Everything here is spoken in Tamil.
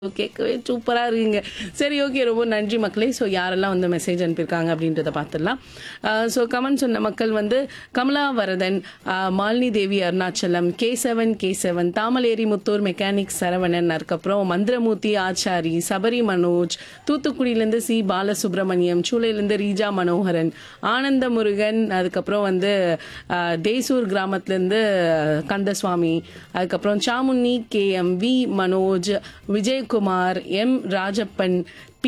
கேட்கவே சூப்பரா இருக்குங்க சரி ஓகே ரொம்ப நன்றி மக்களே ஸோ யாரெல்லாம் வந்து மெசேஜ் அனுப்பியிருக்காங்க அப்படின்றத பார்த்துடலாம் ஸோ கமெண்ட் சொன்ன மக்கள் வந்து கமலா வரதன் ஆஹ் Malini Devi Arunachalam K seven K seven Thamaleri Muthur mechanic Saravanan அதுக்கப்புறம் மந்திரமூர்த்தி ஆச்சாரி சபரி மனோஜ் தூத்துக்குடியிலேருந்து சி பாலசுப்ரமணியம் சூளையிலேருந்து ரீஜா மனோகரன் ஆனந்த முருகன் அதுக்கப்புறம் வந்து ஆஹ் தேசூர் கிராமத்துலேருந்து கந்தசுவாமி அதுக்கப்புறம் சாமுன்னி K M V Manoj Vijayakumar M Rajappan